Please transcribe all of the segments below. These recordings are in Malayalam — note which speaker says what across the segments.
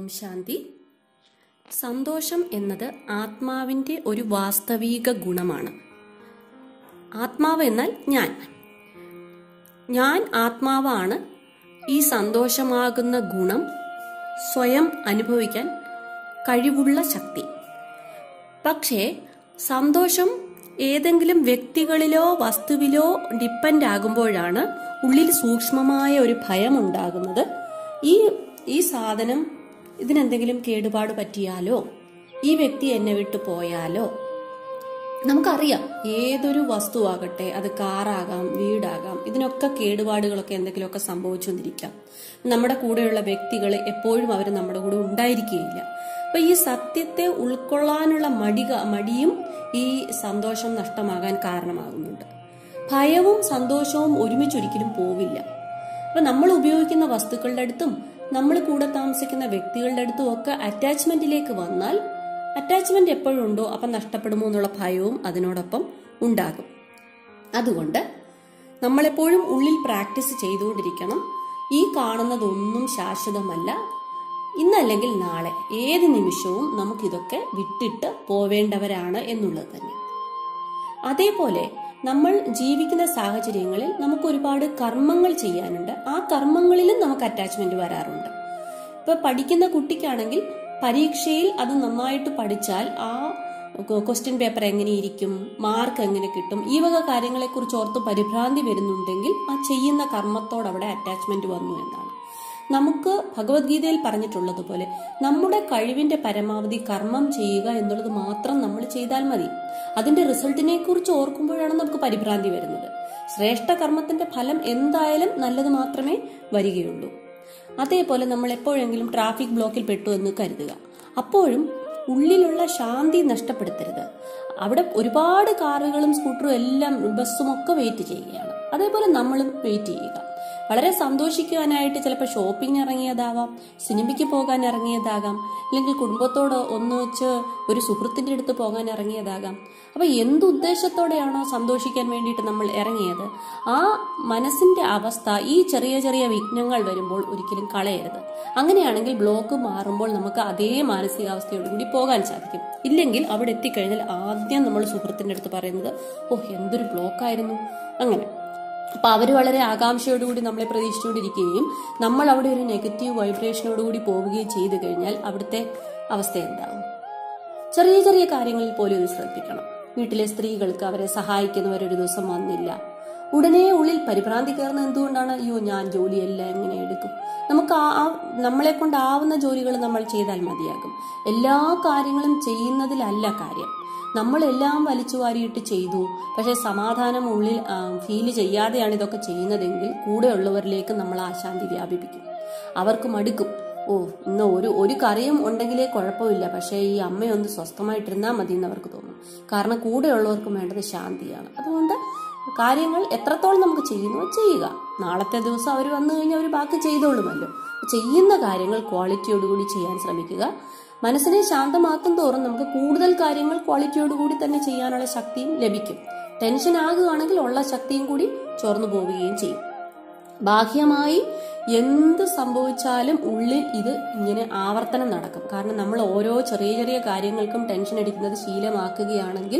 Speaker 1: ഓം ശാന്തി സന്തോഷം എന്നത് ആത്മാവിൻ്റെ ഒരു വാസ്തവിക ഗുണമാണ് ആത്മാവ് എന്നാൽ ഞാൻ ഞാൻ ആത്മാവാണ് ഈ സന്തോഷമാകുന്ന ഗുണം സ്വയം അനുഭവിക്കാൻ കഴിവുള്ള ശക്തി പക്ഷേ സന്തോഷം ഏതെങ്കിലും വ്യക്തികളിലോ വസ്തുവിലോ ഡിപ്പെൻഡ് ആകുമ്പോഴാണ് ഉള്ളിൽ സൂക്ഷ്മമായ ഒരു ഭയം ഉണ്ടാകുന്നത് ഈ ഈ സാധനം ഇതിനെന്തെങ്കിലും കേടുപാട് പറ്റിയാലോ ഈ വ്യക്തി എന്നെ വിട്ടു പോയാലോ നമുക്കറിയാം ഏതൊരു വസ്തുവാകട്ടെ അത് കാറാകാം വീടാകാം ഇതിനൊക്കെ കേടുപാടുകളൊക്കെ എന്തെങ്കിലുമൊക്കെ സംഭവിച്ചുകൊണ്ടിരിക്കാം നമ്മുടെ കൂടെയുള്ള വ്യക്തികൾ എപ്പോഴും അവർ നമ്മുടെ കൂടെ ഉണ്ടായിരിക്കുകയില്ല അപ്പൊ ഈ സത്യത്തെ ഉൾക്കൊള്ളാനുള്ള മടിക മടിയും ഈ സന്തോഷം നഷ്ടമാകാൻ കാരണമാകുന്നുണ്ട് ഭയവും സന്തോഷവും ഒരുമിച്ചൊരിക്കലും പോവില്ല അപ്പൊ നമ്മൾ ഉപയോഗിക്കുന്ന വസ്തുക്കളുടെ അടുത്തും നമ്മൾ കൂടെ താമസിക്കുന്ന വ്യക്തികളുടെ അടുത്തും ഒക്കെ അറ്റാച്ച്മെന്റിലേക്ക് വന്നാൽ അറ്റാച്ച്മെന്റ് എപ്പോഴുണ്ടോ അപ്പം നഷ്ടപ്പെടുമോ എന്നുള്ള ഭയവും അതിനോടൊപ്പം ഉണ്ടാകും അതുകൊണ്ട് നമ്മളെപ്പോഴും ഉള്ളിൽ പ്രാക്ടീസ് ചെയ്തുകൊണ്ടിരിക്കണം ഈ കാണുന്നതൊന്നും ശാശ്വതമല്ല ഇന്നല്ലെങ്കിൽ നാളെ ഏത് നിമിഷവും നമുക്കിതൊക്കെ വിട്ടിട്ട് പോവേണ്ടവരാണ് എന്നുള്ളത് തന്നെ അതേപോലെ നമ്മൾ ജീവിക്കുന്ന സാഹചര്യങ്ങളിൽ നമുക്ക് ഒരുപാട് കർമ്മങ്ങൾ ചെയ്യാനുണ്ട് ആ കർമ്മങ്ങളിലും നമുക്ക് അറ്റാച്ച്മെന്റ് വരാറുണ്ട് ഇപ്പൊ പഠിക്കുന്ന കുട്ടിക്കാണെങ്കിൽ പരീക്ഷയിൽ അത് നന്നായിട്ട് പഠിച്ചാൽ ആ ക്വസ്റ്റ്യൻ പേപ്പർ എങ്ങനെയിരിക്കും മാർക്ക് എങ്ങനെ കിട്ടും ഈ വക കാര്യങ്ങളെക്കുറിച്ച് ഓർത്ത് പരിഭ്രാന്തി വരുന്നുണ്ടെങ്കിൽ ആ ചെയ്യുന്ന കർമ്മത്തോട് അവിടെ അറ്റാച്ച്മെന്റ് വന്നു എന്നാണ് നമുക്ക് ഭഗവത്ഗീതയിൽ പറഞ്ഞിട്ടുള്ളതുപോലെ നമ്മുടെ കഴിവിന്റെ പരമാവധി കർമ്മം ചെയ്യുക എന്നുള്ളത് മാത്രം നമ്മൾ ചെയ്താൽ മതി അതിന്റെ റിസൾട്ടിനെ കുറിച്ച് ഓർക്കുമ്പോഴാണ് നമുക്ക് പരിഭ്രാന്തി വരുന്നത് ശ്രേഷ്ഠ കർമ്മത്തിന്റെ ഫലം എന്തായാലും നല്ലത് മാത്രമേ വരികയുള്ളൂ അതേപോലെ നമ്മൾ എപ്പോഴെങ്കിലും ട്രാഫിക് ബ്ലോക്കിൽ പെട്ടു എന്ന് കരുതുക അപ്പോഴും ഉള്ളിലുള്ള ശാന്തി നഷ്ടപ്പെടുത്തരുത് അവിടെ ഒരുപാട് കാറുകളും സ്കൂട്ടറും എല്ലാം ബസ്സും ഒക്കെ വെയിറ്റ് ചെയ്യുകയാണ് അതേപോലെ നമ്മളും വെയിറ്റ് ചെയ്യുക വളരെ സന്തോഷിക്കുവാനായിട്ട് ചിലപ്പോൾ ഷോപ്പിംഗ് ഇറങ്ങിയതാവാം സിനിമയ്ക്ക് പോകാൻ ഇറങ്ങിയതാകാം അല്ലെങ്കിൽ കുടുംബത്തോട് ഒന്നിച്ച് ഒരു സുഹൃത്തിന്റെ അടുത്ത് പോകാൻ ഇറങ്ങിയതാകാം അപ്പൊ എന്തുദ്ദേശത്തോടെയാണോ സന്തോഷിക്കാൻ വേണ്ടിയിട്ട് നമ്മൾ ഇറങ്ങിയത് ആ മനസ്സിന്റെ അവസ്ഥ ഈ ചെറിയ ചെറിയ വിഘ്നങ്ങൾ വരുമ്പോൾ ഒരിക്കലും കളയരുത് അങ്ങനെയാണെങ്കിൽ ബ്ലോക്ക് മാറുമ്പോൾ നമുക്ക് അതേ മാനസികാവസ്ഥയോട് കൂടി പോകാൻ സാധിക്കും ഇല്ലെങ്കിൽ അവിടെ എത്തിക്കഴിഞ്ഞാൽ ആദ്യം നമ്മൾ സുഹൃത്തിന്റെ അടുത്ത് പറയുന്നത് ഓ എന്തൊരു ബ്ലോക്കായിരുന്നു അങ്ങനെ അപ്പൊ അവർ വളരെ ആകാംക്ഷയോടുകൂടി നമ്മളെ പ്രതീക്ഷിച്ചുകൊണ്ടിരിക്കുകയും നമ്മൾ അവിടെ ഒരു നെഗറ്റീവ് വൈബ്രേഷനോടുകൂടി പോവുകയും ചെയ്തു കഴിഞ്ഞാൽ അവിടുത്തെ അവസ്ഥ എന്താകും ചെറിയ ചെറിയ കാര്യങ്ങളിൽ പോലും ഇത് ശ്രദ്ധിക്കണം വീട്ടിലെ സ്ത്രീകൾക്ക് അവരെ സഹായിക്കുന്നവർ ഒരു ദിവസം വന്നില്ല ഉടനെ ഉള്ളിൽ പരിഭ്രാന്തി കയറുന്ന എന്തുകൊണ്ടാണ് അയ്യോ ഞാൻ ജോലിയെല്ലാം എങ്ങനെ എടുക്കും നമുക്ക് ആ നമ്മളെ കൊണ്ടാവുന്ന ജോലികൾ നമ്മൾ ചെയ്താൽ മതിയാകും എല്ലാ കാര്യങ്ങളും ചെയ്യുന്നതിലല്ല കാര്യം നമ്മളെല്ലാം വലിച്ചു വാരിയിട്ട് ചെയ്തു പക്ഷെ സമാധാനം ഉള്ളിൽ ഫീൽ ചെയ്യാതെയാണ് ഇതൊക്കെ ചെയ്യുന്നതെങ്കിൽ കൂടെയുള്ളവരിലേക്ക് നമ്മൾ ആശാന്തി വ്യാപിപ്പിക്കും അവർക്ക് മടുക്കും ഓ ഇന്ന് ഒരു ഒരു കറിയും ഉണ്ടെങ്കിലേ കുഴപ്പമില്ല പക്ഷേ ഈ അമ്മയൊന്ന് സ്വസ്ഥമായിട്ടിരുന്നാൽ മതി എന്ന് അവർക്ക് തോന്നും കാരണം കൂടെയുള്ളവർക്കും വേണ്ടത് ശാന്തിയാണ് അതുകൊണ്ട് കാര്യങ്ങൾ എത്രത്തോളം നമുക്ക് ചെയ്യുന്നു ചെയ്യുക നാളത്തെ ദിവസം അവർ വന്നു കഴിഞ്ഞാൽ അവർ ബാക്കി ചെയ്തോളുമല്ലോ ചെയ്യുന്ന കാര്യങ്ങൾ ക്വാളിറ്റിയോടുകൂടി ചെയ്യാൻ ശ്രമിക്കുക മനസ്സിനെ ശാന്തമാക്കും തോറും നമുക്ക് കൂടുതൽ കാര്യങ്ങൾ ക്വാളിറ്റിയോടുകൂടി തന്നെ ചെയ്യാനുള്ള ശക്തിയും ലഭിക്കും ടെൻഷൻ ആകുകയാണെങ്കിൽ ഉള്ള ശക്തിയും കൂടി ചോർന്നു പോവുകയും ചെയ്യും ബാഹ്യമായി എന്ത് സംഭവിച്ചാലും ഉള്ളിൽ ഇത് ഇങ്ങനെ ആവർത്തനം നടക്കും കാരണം നമ്മൾ ഓരോ ചെറിയ ചെറിയ കാര്യങ്ങൾക്കും ടെൻഷൻ അടിക്കുന്നത് ശീലമാക്കുകയാണെങ്കിൽ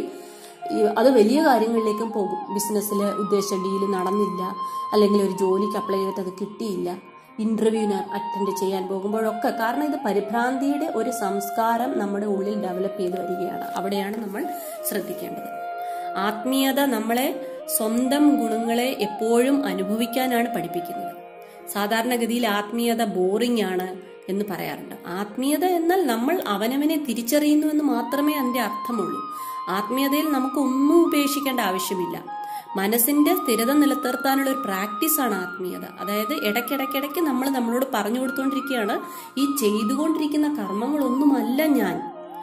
Speaker 1: അത് വലിയ കാര്യങ്ങളിലേക്കും പോകും ബിസിനസ്സിൽ ഉദ്ദേശിച്ച ഡീല് നടന്നില്ല അല്ലെങ്കിൽ ഒരു ജോലിക്ക് അപ്ലൈ ചെയ്തിട്ട് അത് കിട്ടിയില്ല ഇന്റർവ്യൂവിന് അറ്റൻഡ് ചെയ്യാൻ പോകുമ്പോഴൊക്കെ കാരണം ഇത് പരിഭ്രാന്തിയുടെ ഒരു സംസ്കാരം നമ്മുടെ ഉള്ളിൽ ഡെവലപ്പ് ചെയ്ത് വരികയാണ് അവിടെയാണ് നമ്മൾ ശ്രദ്ധിക്കേണ്ടത് ആത്മീയത നമ്മളെ സ്വന്തം ഗുണങ്ങളെ എപ്പോഴും അനുഭവിക്കാനാണ് പഠിപ്പിക്കുന്നത് സാധാരണഗതിയിൽ ആത്മീയത ബോറിംഗ് ആണ് എന്ന് പറയാറുണ്ട് ആത്മീയത എന്നാൽ നമ്മൾ അവനവനെ തിരിച്ചറിയുന്നു എന്ന് മാത്രമേ അതിന്റെ അർത്ഥമുള്ളൂ ആത്മീയതയിൽ നമുക്ക് ഒന്നും ഉപേക്ഷിക്കേണ്ട ആവശ്യമില്ല മനസ്സിന്റെ സ്ഥിരത നിലനിർത്താനുള്ള ഒരു പ്രാക്ടീസാണ് ആത്മീയത അതായത് ഇടയ്ക്കിടയ്ക്കിടയ്ക്ക് നമ്മൾ നമ്മളോട് പറഞ്ഞു കൊടുത്തുകൊണ്ടിരിക്കുകയാണ് ഈ ചെയ്തുകൊണ്ടിരിക്കുന്ന കർമ്മങ്ങളൊന്നുമല്ല ഞാൻ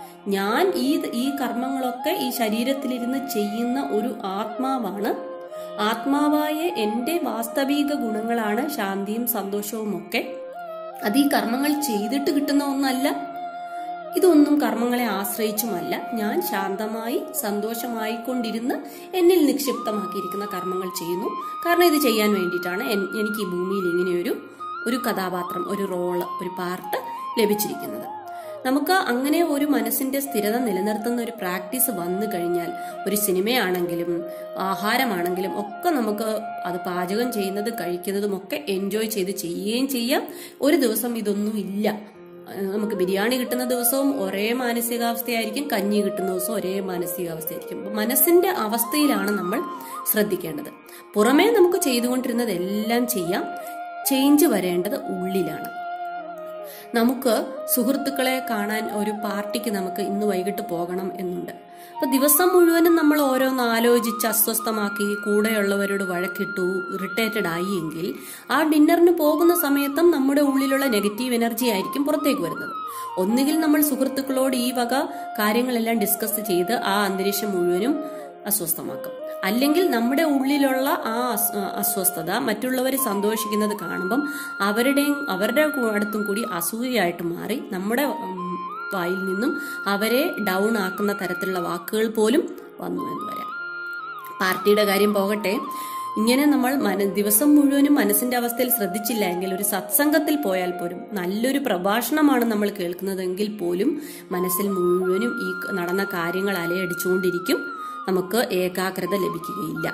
Speaker 1: ഞാൻ ഈ ഈ കർമ്മങ്ങളൊക്കെ ഈ ശരീരത്തിലിരുന്ന് ചെയ്യുന്ന ഒരു ആത്മാവാണ് ആത്മാവായ എൻ്റെ വാസ്തവിക ഗുണങ്ങളാണ് ശാന്തിയും സന്തോഷവും ഒക്കെ അത് ഈ കർമ്മങ്ങൾ ചെയ്തിട്ട് കിട്ടുന്ന ഒന്നല്ല ഇതൊന്നും കർമ്മങ്ങളെ ആശ്രയിച്ചുമല്ല ഞാൻ ശാന്തമായി സന്തോഷമായിക്കൊണ്ടിരുന്ന് എന്നിൽ നിക്ഷിപ്തമാക്കിയിരിക്കുന്ന കർമ്മങ്ങൾ ചെയ്യുന്നു കാരണം ഇത് ചെയ്യാൻ വേണ്ടിയിട്ടാണ് എനിക്ക് ഈ ഭൂമിയിൽ ഇങ്ങനെയൊരു ഒരു കഥാപാത്രം ഒരു റോള് ഒരു പാർട്ട് ലഭിച്ചിരിക്കുന്നത് നമുക്ക് അങ്ങനെ ഒരു മനസ്സിന്റെ സ്ഥിരത നിലനിർത്തുന്ന ഒരു പ്രാക്ടീസ് വന്നു കഴിഞ്ഞാൽ ഒരു സിനിമയാണെങ്കിലും ആഹാരമാണെങ്കിലും ഒക്കെ നമുക്ക് അത് പാചകം ചെയ്യുന്നതും കഴിക്കുന്നതും ഒക്കെ എൻജോയ് ചെയ്ത് ചെയ്യുകയും ചെയ്യാം ഒരു ദിവസം ഇതൊന്നും ഇല്ല ഏഹ് നമുക്ക് ബിരിയാണി കിട്ടുന്ന ദിവസവും ഒരേ മാനസികാവസ്ഥയായിരിക്കും കഞ്ഞി കിട്ടുന്ന ദിവസവും ഒരേ മാനസികാവസ്ഥയായിരിക്കും അപ്പൊ മനസ്സിന്റെ അവസ്ഥയിലാണ് നമ്മൾ ശ്രദ്ധിക്കേണ്ടത് പുറമേ നമുക്ക് ചെയ്തുകൊണ്ടിരുന്നത് എല്ലാം ചെയ്യാം ചേഞ്ച് വരേണ്ടത് ഉള്ളിലാണ് നമുക്ക് സുഹൃത്തുക്കളെ കാണാൻ ഒരു പാർട്ടിക്ക് നമുക്ക് ഇന്ന് വൈകിട്ട് പോകണം എന്നുണ്ട് അപ്പൊ ദിവസം മുഴുവനും നമ്മൾ ഓരോന്ന് ആലോചിച്ച് അസ്വസ്ഥമാക്കി കൂടെയുള്ളവരോട് വഴക്കിട്ടു ഇറിറ്റേറ്റഡ് ആയി എങ്കിൽ ആ ഡിന്നറിന് പോകുന്ന സമയത്തും നമ്മുടെ ഉള്ളിലുള്ള നെഗറ്റീവ് എനർജി ആയിരിക്കും പുറത്തേക്ക് വരുന്നത് ഒന്നുകിൽ നമ്മൾ സുഹൃത്തുക്കളോട് ഈ വക കാര്യങ്ങളെല്ലാം ഡിസ്കസ് ചെയ്ത് ആ അന്തരീക്ഷം മുഴുവനും അസ്വസ്ഥമാക്കും അല്ലെങ്കിൽ നമ്മുടെ ഉള്ളിലുള്ള ആ അസ്- അസ്വസ്ഥത മറ്റുള്ളവർ സന്തോഷിക്കുന്നത് കാണുമ്പം അവരുടെയും അവരുടെ കൂ- അടുത്തും കൂടി അസൂയയായിട്ട് മാറി നമ്മുടെ ഉം, വായിൽ നിന്നും അവരെ ഡൗൺ ആക്കുന്ന തരത്തിലുള്ള വാക്കുകൾ പോലും വന്നു എന്ന് വരാം പാർട്ടിയുടെ കാര്യം പോകട്ടെ ഇങ്ങനെ നമ്മൾ മന ദിവസം മുഴുവനും മനസ്സിന്റെ അവസ്ഥയിൽ ശ്രദ്ധിച്ചില്ല എങ്കിൽ ഒരു സത്സംഗത്തിൽ പോയാൽ പോലും നല്ലൊരു പ്രഭാഷണമാണ് നമ്മൾ കേൾക്കുന്നതെങ്കിൽ പോലും മനസ്സിൽ മുഴുവനും ഈ നടന്ന കാര്യങ്ങൾ അലയടിച്ചുകൊണ്ടിരിക്കും നമുക്ക് ഏകാഗ്രത ലഭിക്കുകയില്ല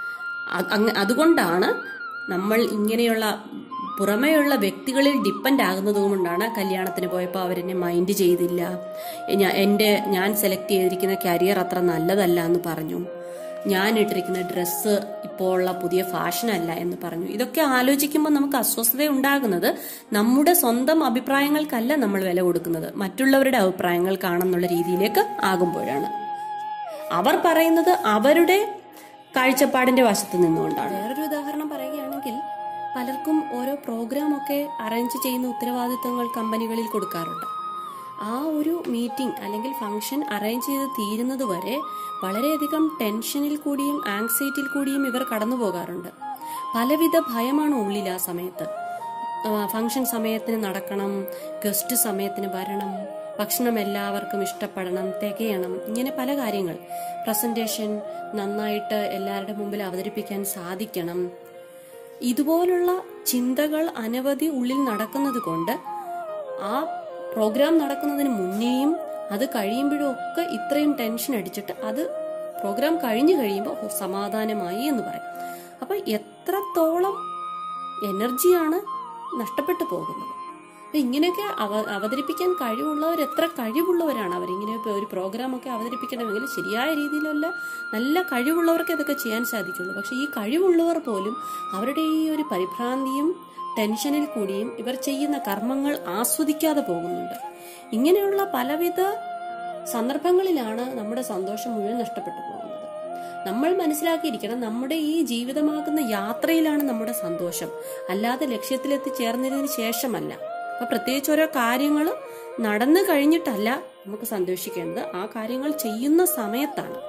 Speaker 1: അ- അങ്ങ- അതുകൊണ്ടാണ് നമ്മൾ ഇങ്ങനെയുള്ള പുറമേയുള്ള വ്യക്തികളിൽ ഡിപ്പെൻഡ് ആകുന്നത് കൊണ്ടാണ് കല്യാണത്തിന് പോയപ്പോൾ അവരെന്നെ മൈൻഡ് ചെയ്തില്ല ഞാ- എൻ്റെ ഞാൻ സെലക്ട് ചെയ്തിരിക്കുന്ന കരിയർ അത്ര നല്ലതല്ല എന്ന് പറഞ്ഞു ഞാൻ ഇട്ടിരിക്കുന്ന ഡ്രസ്സ് ഇപ്പോൾ ഉള്ള പുതിയ ഫാഷൻ അല്ല എന്ന് പറഞ്ഞു ഇതൊക്കെ ആലോചിക്കുമ്പോൾ നമുക്ക് അസ്വസ്ഥത ഉണ്ടാകുന്നത് നമ്മുടെ സ്വന്തം അഭിപ്രായങ്ങൾക്കല്ല നമ്മൾ വില കൊടുക്കുന്നത് മറ്റുള്ളവരുടെ അഭിപ്രായങ്ങൾക്കാണെന്നുള്ള രീതിയിലേക്ക് ആകുമ്പോഴാണ് അവർ പറയുന്നത് അവരുടെ കാഴ്ചപ്പാടിന്റെ വശത്ത് നിന്നുകൊണ്ടാണ് വേറൊരു ഉദാഹരണം പറയുകയാണെങ്കിൽ പലർക്കും ഓരോ പ്രോഗ്രാം ഒക്കെ അറേഞ്ച് ചെയ്യുന്ന ഉത്തരവാദിത്തങ്ങൾ കമ്പനികളിൽ കൊടുക്കാറുണ്ട് ആ ഒരു മീറ്റിംഗ് അല്ലെങ്കിൽ ഫംഗ്ഷൻ അറേഞ്ച് ചെയ്ത് തീരുന്നത് വരെ വളരെയധികം ടെൻഷനിൽ കൂടിയും ആങ്സൈറ്റിയിൽ കൂടിയും ഇവർ കടന്നു പോകാറുണ്ട് പലവിധ ഭയമാണ് ഉള്ളിൽ ആ സമയത്ത് ആ, ഫംഗ്ഷൻ സമയത്തിന് നടക്കണം ഗസ്റ്റ് സമയത്തിന് വരണം ഭക്ഷണം എല്ലാവർക്കും ഇഷ്ടപ്പെടണം തികയണം ഇങ്ങനെ പല കാര്യങ്ങൾ പ്രസന്റേഷൻ നന്നായിട്ട് എല്ലാവരുടെ മുമ്പിൽ അവതരിപ്പിക്കാൻ സാധിക്കണം ഇതുപോലുള്ള ചിന്തകൾ അനവധി ഉള്ളിൽ നടക്കുന്നത് കൊണ്ട് ആ പ്രോഗ്രാം നടക്കുന്നതിന് മുന്നേയും അത് കഴിയുമ്പോഴും ഒക്കെ ഇത്രയും ടെൻഷൻ അടിച്ചിട്ട് അത് പ്രോഗ്രാം കഴിഞ്ഞു കഴിയുമ്പോൾ "ഓ, സമാധാനമായി എന്ന് പറയും അപ്പൊ എത്രത്തോളം എനർജിയാണ് നഷ്ടപ്പെട്ടു പോകുന്നത് അപ്പൊ ഇങ്ങനെയൊക്കെ അവ അവതരിപ്പിക്കാൻ കഴിവുള്ളവർ എത്ര കഴിവുള്ളവരാണ് അവർ ഇങ്ങനെ ഇപ്പൊ ഒരു പ്രോഗ്രാം ഒക്കെ അവതരിപ്പിക്കണമെങ്കിൽ ശരിയായ രീതിയിലുള്ള നല്ല കഴിവുള്ളവർക്ക് ഇതൊക്കെ ചെയ്യാൻ സാധിക്കുള്ളൂ പക്ഷെ ഈ കഴിവുള്ളവർ പോലും അവരുടെ ഈ ഒരു പരിഭ്രാന്തിയും ടെൻഷനിൽ കൂടിയും ഇവർ ചെയ്യുന്ന കർമ്മങ്ങൾ ആസ്വദിക്കാതെ പോകുന്നുണ്ട് ഇങ്ങനെയുള്ള പലവിധ സന്ദർഭങ്ങളിലാണ് നമ്മുടെ സന്തോഷം മുഴുവൻ നഷ്ടപ്പെട്ടു പോകുന്നത് നമ്മൾ മനസ്സിലാക്കിയിരിക്കണം നമ്മുടെ ഈ ജീവിതമാകുന്ന യാത്രയിലാണ് നമ്മുടെ സന്തോഷം അല്ലാതെ ലക്ഷ്യത്തിലെത്തിച്ചേർന്നതിന് ശേഷമല്ല അപ്പൊ പ്രത്യേകിച്ച് ഓരോ കാര്യങ്ങൾ നടന്നു കഴിഞ്ഞിട്ടല്ല നമുക്ക് സന്തോഷിക്കേണ്ടത് ആ കാര്യങ്ങൾ ചെയ്യുന്ന സമയത്താണ്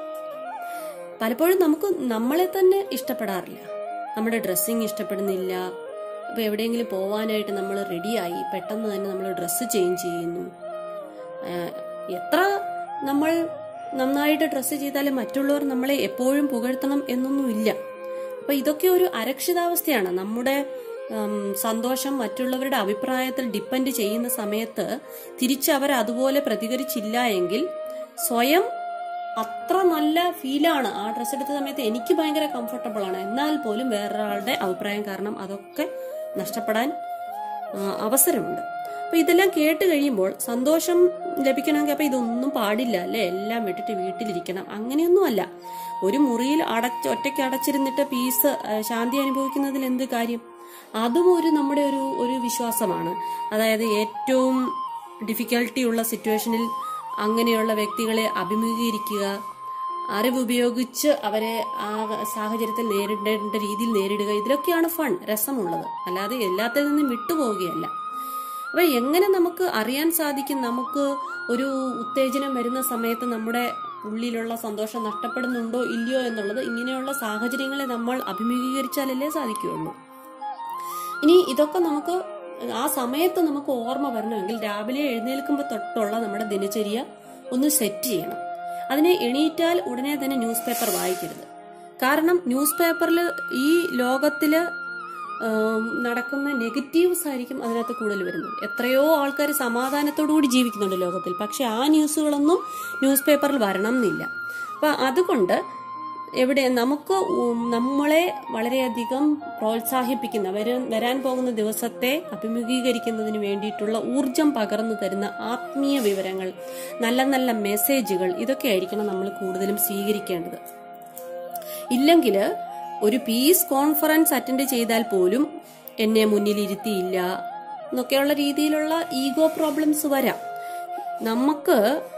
Speaker 1: പലപ്പോഴും നമുക്ക് നമ്മളെ തന്നെ ഇഷ്ടപ്പെടാറില്ല നമ്മുടെ ഡ്രസ്സിങ് ഇഷ്ടപ്പെടുന്നില്ല ഇപ്പൊ എവിടെയെങ്കിലും പോവാനായിട്ട് നമ്മൾ റെഡിയായി പെട്ടെന്ന് തന്നെ നമ്മൾ ഡ്രസ്സ് ചേഞ്ച് ചെയ്യുന്നു ആഹ് എത്ര നമ്മൾ നന്നായിട്ട് ഡ്രസ്സ് ചെയ്താലും മറ്റുള്ളവർ നമ്മളെ എപ്പോഴും പുകഴ്ത്തണം എന്നൊന്നുമില്ല അപ്പൊ ഇതൊക്കെ ഒരു അരക്ഷിതാവസ്ഥയാണ് നമ്മുടെ ഉം, സന്തോഷം മറ്റുള്ളവരുടെ അഭിപ്രായത്തിൽ ഡിപ്പെൻഡ് ചെയ്യുന്ന സമയത്ത് തിരിച്ച് അവർ അതുപോലെ പ്രതികരിച്ചില്ല എങ്കിൽ സ്വയം അത്ര നല്ല ഫീലാണ് ആ ഡ്രസ്സ് എടുത്ത സമയത്ത് എനിക്ക് ഭയങ്കര കംഫർട്ടബിൾ ആണ് എന്നാൽ പോലും വേറൊരാളുടെ അഭിപ്രായം കാരണം അതൊക്കെ നഷ്ടപ്പെടാൻ ആ, അവസരമുണ്ട് അപ്പൊ ഇതെല്ലാം കേട്ട് കഴിയുമ്പോൾ സന്തോഷം ലഭിക്കണമെങ്കിൽ അപ്പൊ ഇതൊന്നും പാടില്ല അല്ലെ എല്ലാം വിട്ടിട്ട് വീട്ടിലിരിക്കണം അങ്ങനെയൊന്നും അല്ല ഒരു മുറിയിൽ അടച്ച് ഒറ്റയ്ക്ക് അടച്ചിരുന്നിട്ട് പീസ് ആ, ശാന്തി അനുഭവിക്കുന്നതിൽ എന്ത് കാര്യം അതും ഒരു നമ്മുടെ ഒരു ഒരു വിശ്വാസമാണ് അതായത് ഏറ്റവും ഡിഫിക്കൽട്ടി ഉള്ള സിറ്റുവേഷനിൽ അങ്ങനെയുള്ള വ്യക്തികളെ അഭിമുഖീകരിക്കുക അറിവ് ഉപയോഗിച്ച് അവരെ ആ സാഹചര്യത്തിൽ നേരിടേണ്ട രീതിയിൽ നേരിടുക ഇതിലൊക്കെയാണ് ഫൺ രസമുള്ളത് അല്ലാതെ എല്ലാത്തിൽ നിന്നും വിട്ടുപോവുകയല്ല അപ്പൊ എങ്ങനെ നമുക്ക് അറിയാൻ സാധിക്കും നമുക്ക് ഒരു ഉത്തേജനം വരുന്ന സമയത്ത് നമ്മുടെ ഉള്ളിലുള്ള സന്തോഷം നഷ്ടപ്പെടുന്നുണ്ടോ ഇല്ലയോ എന്നുള്ളത് ഇങ്ങനെയുള്ള സാഹചര്യങ്ങളെ നമ്മൾ അഭിമുഖീകരിച്ചാലല്ലേ സാധിക്കുകയുള്ളൂ ഇനി ഇതൊക്കെ നമുക്ക് ആ സമയത്ത് നമുക്ക് ഓർമ്മ വരണമെങ്കിൽ രാവിലെ എഴുന്നേൽക്കുമ്പോൾ തൊട്ടുള്ള നമ്മുടെ ദിനചര്യ ഒന്ന് സെറ്റ് ചെയ്യണം അതിനെ എണീറ്റാൽ ഉടനെ തന്നെ ന്യൂസ് പേപ്പർ വായിക്കരുത് കാരണം ന്യൂസ് പേപ്പറിൽ ഈ ലോകത്തില് ആം, നടക്കുന്ന നെഗറ്റീവ്സ് ആയിരിക്കും അതിനകത്ത് കൂടുതൽ വരുന്നത് എത്രയോ ആൾക്കാർ സമാധാനത്തോടു കൂടി ജീവിക്കുന്നുണ്ട് ലോകത്തിൽ പക്ഷെ ആ ന്യൂസുകളൊന്നും ന്യൂസ് പേപ്പറിൽ വരണം എന്നില്ല അപ്പം അതുകൊണ്ട് എവിടെ നമുക്ക് ഉം നമ്മളെ വളരെയധികം പ്രോത്സാഹിപ്പിക്കുന്ന വരും വരാൻ പോകുന്ന ദിവസത്തെ അഭിമുഖീകരിക്കുന്നതിന് വേണ്ടിയിട്ടുള്ള ഊർജം പകർന്നു തരുന്ന ആത്മീയ വിവരങ്ങൾ നല്ല നല്ല മെസ്സേജുകൾ ഇതൊക്കെ ആയിരിക്കണം നമ്മൾ കൂടുതലും സ്വീകരിക്കേണ്ടത് ഇല്ലെങ്കിൽ ഒരു പീസ് കോൺഫറൻസ് അറ്റൻഡ് ചെയ്താൽ പോലും എന്നെ മുന്നിലിരുത്തിയില്ല എന്നൊക്കെയുള്ള രീതിയിലുള്ള ഈഗോ പ്രോബ്ലംസ് വരാം നമുക്ക്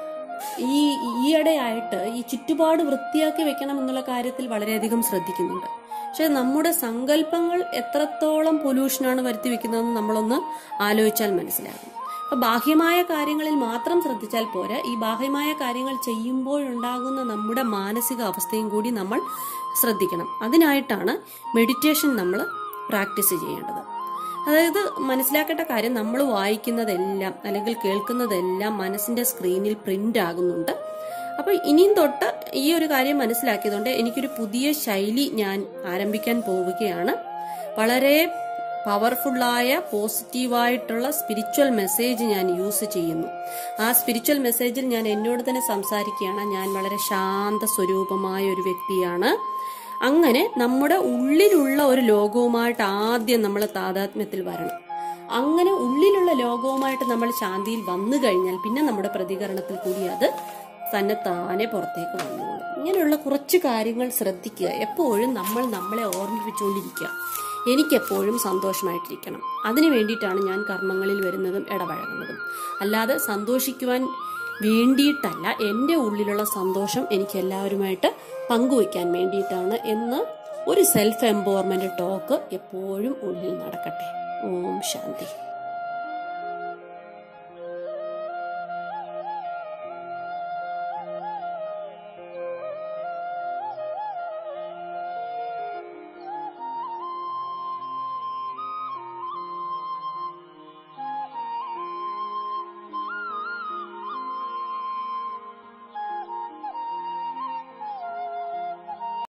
Speaker 1: ഈ ഈയിടെയായിട്ട് ഈ ചുറ്റുപാട് വൃത്തിയാക്കി വെക്കണം എന്നുള്ള കാര്യത്തിൽ വളരെയധികം ശ്രദ്ധിക്കുന്നുണ്ട് പക്ഷെ നമ്മുടെ സങ്കല്പങ്ങൾ എത്രത്തോളം പൊല്യൂഷനാണ് വരുത്തി വെക്കുന്നതെന്ന് നമ്മളൊന്ന് ആലോചിച്ചാൽ മനസ്സിലാകും അപ്പൊ ബാഹ്യമായ കാര്യങ്ങളിൽ മാത്രം ശ്രദ്ധിച്ചാൽ പോരാ ഈ ബാഹ്യമായ കാര്യങ്ങൾ ചെയ്യുമ്പോഴുണ്ടാകുന്ന നമ്മുടെ മാനസിക അവസ്ഥയും കൂടി നമ്മൾ ശ്രദ്ധിക്കണം അതിനായിട്ടാണ് മെഡിറ്റേഷൻ നമ്മൾ പ്രാക്ടീസ് ചെയ്യേണ്ടത് അതായത് മനസ്സിലാക്കേണ്ട കാര്യം നമ്മൾ വായിക്കുന്നതെല്ലാം അല്ലെങ്കിൽ കേൾക്കുന്നതെല്ലാം മനസ്സിന്റെ സ്ക്രീനിൽ പ്രിന്റ് ആകുന്നുണ്ട് അപ്പൊ ഇനിയും തൊട്ട് ഈ ഒരു കാര്യം മനസ്സിലാക്കിയതുകൊണ്ട് എനിക്കൊരു പുതിയ ശൈലി ഞാൻ ആരംഭിക്കാൻ പോവുകയാണ് വളരെ പവർഫുള്ളായ പോസിറ്റീവായിട്ടുള്ള സ്പിരിച്വൽ മെസ്സേജ് ഞാൻ യൂസ് ചെയ്യുന്നു ആ സ്പിരിച്വൽ മെസ്സേജിൽ ഞാൻ എന്നോട് തന്നെ സംസാരിക്കുകയാണ് ഞാൻ വളരെ ശാന്ത സ്വരൂപമായ ഒരു വ്യക്തിയാണ് അങ്ങനെ നമ്മുടെ ഉള്ളിലുള്ള ഒരു ലോകവുമായിട്ട് ആദ്യം നമ്മൾ താതാത്മ്യത്തിൽ വരണം അങ്ങനെ ഉള്ളിലുള്ള ലോകവുമായിട്ട് നമ്മൾ ശാന്തിയിൽ വന്നു കഴിഞ്ഞാൽ പിന്നെ നമ്മുടെ പ്രതികരണത്തിൽ കൂടി അത് തന്നെ താനെ പുറത്തേക്ക് വന്നുകൊള്ളും ഇങ്ങനെയുള്ള കുറച്ച് കാര്യങ്ങൾ ശ്രദ്ധിക്കുക എപ്പോഴും നമ്മൾ നമ്മളെ ഓർമ്മിപ്പിച്ചുകൊണ്ടിരിക്കുക എനിക്കെപ്പോഴും സന്തോഷമായിട്ടിരിക്കണം അതിനു വേണ്ടിയിട്ടാണ് ഞാൻ കർമ്മങ്ങളിൽ വരുന്നതും ഇടപഴകുന്നതും അല്ലാതെ സന്തോഷിക്കുവാൻ വേണ്ടിയിട്ടല്ല എൻ്റെ ഉള്ളിലുള്ള സന്തോഷം എനിക്ക് എല്ലാവരുമായിട്ട് പങ്കുവയ്ക്കാൻ വേണ്ടിയിട്ടാണ് എന്ന് ഒരു സെൽഫ് എംപവർമെന്റ് ടോക്ക് എപ്പോഴും ഉള്ളിൽ നടക്കട്ടെ ഓം ശാന്തി